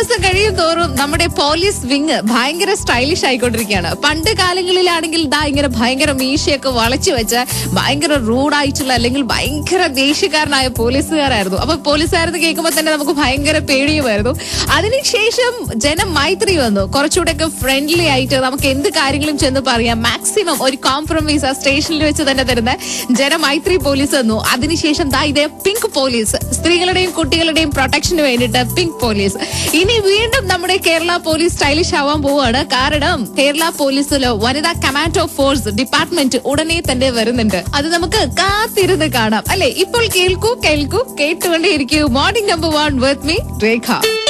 ദിവസം കഴിയും തോറും നമ്മുടെ പോലീസ് വിങ് ഭയങ്കര സ്റ്റൈലിഷ് ആയിക്കൊണ്ടിരിക്കുകയാണ് പണ്ട് കാലങ്ങളിലാണെങ്കിൽ ദാ ഇങ്ങനെ ഭയങ്കര മീശയൊക്കെ വളച്ചു വെച്ച് ഭയങ്കര റൂഡായിട്ടുള്ള അല്ലെങ്കിൽ ഭയങ്കര ദേഷ്യക്കാരനായ പോലീസുകാരായിരുന്നു അപ്പൊ പോലീസുകാരെന്ന് കേൾക്കുമ്പോൾ തന്നെ നമുക്ക് ഭയങ്കര പേടിയുമായിരുന്നു അതിനുശേഷം ജനമൈത്രി വന്നു കുറച്ചുകൂടെ ഒക്കെ ഫ്രണ്ട്ലി ആയിട്ട് നമുക്ക് എന്ത് കാര്യങ്ങളും ചെന്ന് പറയാം മാക്സിമം ഒരു കോംപ്രമൈസ് ആ സ്റ്റേഷനിൽ വെച്ച് തന്നെ തരുന്ന ജനമൈത്രി പോലീസ് വന്നു അതിനുശേഷം ദാ ഇതേ പിങ്ക് പോലീസ് സ്ത്രീകളുടെയും കുട്ടികളുടെയും പ്രൊട്ടക്ഷന് വേണ്ടിയിട്ട് പിങ്ക് പോലീസ് ഇനി വീണ്ടും നമ്മുടെ കേരള പോലീസ് സ്റ്റൈലിഷ് ആവാൻ പോവാണ് കാരണം കേരള പോലീസിലോ വനിതാ കമാൻഡോ ഫോഴ്സ് ഡിപ്പാർട്ട്മെന്റ് ഉടനെ തന്നെ വരുന്നുണ്ട് അത് നമുക്ക് കാത്തിരുന്ന് കാണാം അല്ലെ ഇപ്പോൾ കേൾക്കൂ കേൾക്കൂ കേട്ടുകൊണ്ടേയിരിക്കൂ morning number one with me Rekha